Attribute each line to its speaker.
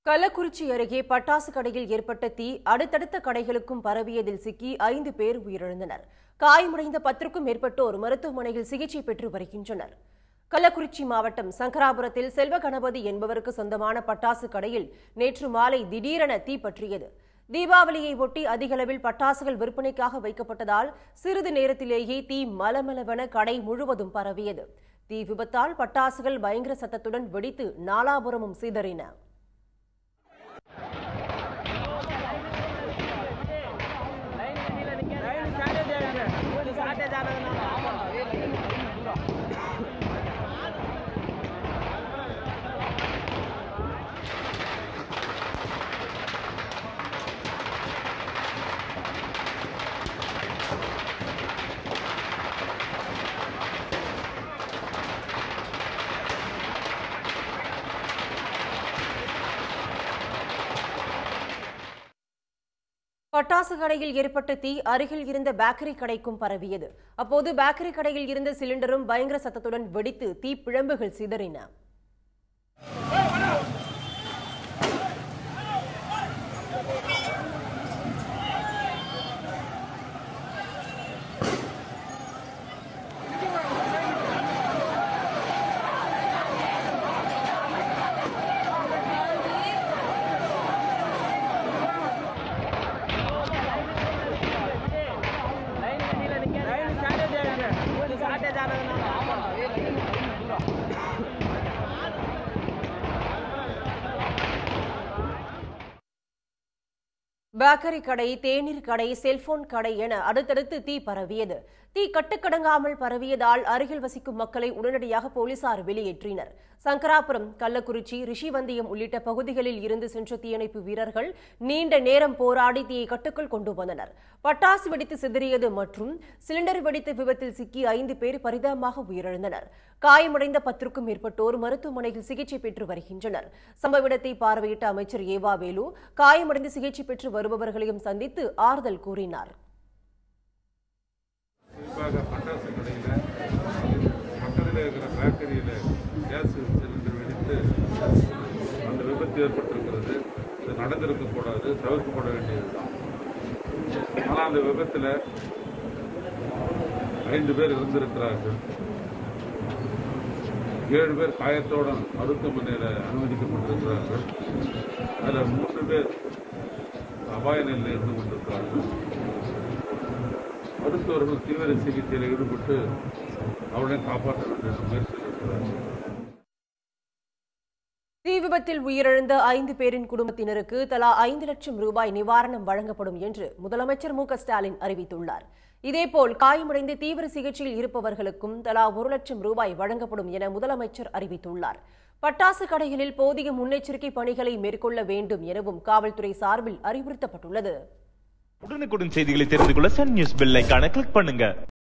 Speaker 1: கள்ளக்குறிச்சி அருகே பட்டாசு கடையில் ஏற்பட்ட தீ அடுத்தடுத்த கடைகளுக்கும் பரவியதில் சிக்கி ஐந்து பேர் உயிரிழந்தனர் காயமடைந்த பத்திற்கும் மேற்பட்டோர் மருத்துவமனையில் சிகிச்சை பெற்று வருகின்றனர் கள்ளக்குறிச்சி மாவட்டம் சங்கராபுரத்தில் செல்வ கணபதி என்பவருக்கு சொந்தமான பட்டாசு கடையில் நேற்று மாலை திடீரென தீ பற்றியது தீபாவளியை ஒட்டி அதிகளவில் பட்டாசுகள் விற்பனைக்காக வைக்கப்பட்டதால் சிறிது நேரத்திலேயே தீ மலமளவென கடை முழுவதும் பரவியது தீ விபத்தால் பட்டாசுகள் பயங்கர சத்தத்துடன் வெடித்து நாலாபுரமும் சிதறின பட்டாசு கடையில் ஏற்பட்ட தீ அருகில் இருந்த பேக்கரி கடைக்கும் பரவியது அப்போது பேக்கரி கடையில் இருந்த சிலிண்டரும் பயங்கர சத்தத்துடன் வெடித்து தீ பிழம்புகள் சிதறின பேக்கரி கடை தேநீர் கடை செல்போன் கடை என அடுத்தடுத்து தீ பரவியது தீ கட்டுக்கடங்காமல் பரவியதால் அருகில் வசிக்கும் மக்களை உடனடியாக போலீசார் வெளியேற்றினர் சங்கராபுரம் கள்ளக்குறிச்சி ரிஷிவந்தியம் உள்ளிட்ட பகுதிகளில் இருந்து சென்ற தீயணைப்பு வீரர்கள் நீண்ட நேரம் போராடி தீயை கட்டுக்குள் கொண்டு வந்தனர் பட்டாசு வெடித்து சிதறியது மற்றும் சிலிண்டர் வெடித்த விபத்தில் சிக்கி ஐந்து பேர் பரிதாபமாக உயிரிழந்தனர் காயமடைந்த பத்திற்கும் மேற்பட்டோர் மருத்துவமனையில் சிகிச்சை பெற்று வருகின்றனர் சம்பவ இடத்தை பார்வையிட்ட அமைச்சர் ஏவா வேலு காயமடைந்து சிகிச்சை பெற்று வருபவர்களையும் சந்தித்து ஆறுதல் கூறினார்
Speaker 2: குறிப்பாக பட்டாசு கடையில் பக்கத்தில் இருக்கிற பேக்கரியில் கேஸ் சிலிண்டர் வெடித்து அந்த விபத்து ஏற்பட்டிருக்கிறது இது நடந்திருக்கக்கூடாது தவிர்க்கப்பட வேண்டியது தான் ஆனால் அந்த விபத்தில் ஐந்து பேர் இருந்திருக்கிறார்கள் ஏழு பேர் காயத்தோடு மருத்துவமனையில் அனுமதிக்கப்பட்டிருக்கிறார்கள் அதில் மூன்று பேர் அபாய நிலையில் இருந்து கொண்டிருக்கிறார்கள் மருத்துவர்கள் தீவிர சிகிச்சையில் ஈடுபட்டு அவனை காப்பாற்ற வேண்டிய முயற்சியில் இருக்கிறார்கள்
Speaker 1: தீ விபத்தில் உயிரிழந்த ஐந்து பேரின் குடும்பத்தினருக்கு தலா ஐந்து லட்சம் ரூபாய் நிவாரணம் வழங்கப்படும் என்று முதலமைச்சர் மு க ஸ்டாலின் அறிவித்துள்ளார் இதேபோல் காயமடைந்து தீவிர சிகிச்சையில் இருப்பவர்களுக்கும் தலா ஒரு லட்சம் ரூபாய் வழங்கப்படும் என முதலமைச்சர் அறிவித்துள்ளார் பட்டாசு கடைகளில் போதிய முன்னெச்சரிக்கை பணிகளை மேற்கொள்ள வேண்டும் எனவும் காவல்துறை சார்பில் அறிவுறுத்தப்பட்டுள்ளது
Speaker 3: உடனுக்குடன் செய்திகளை தெரிந்து கொள்ள சன் நியூஸ் பெல் ஐகானை கிளிக் பண்ணுங்க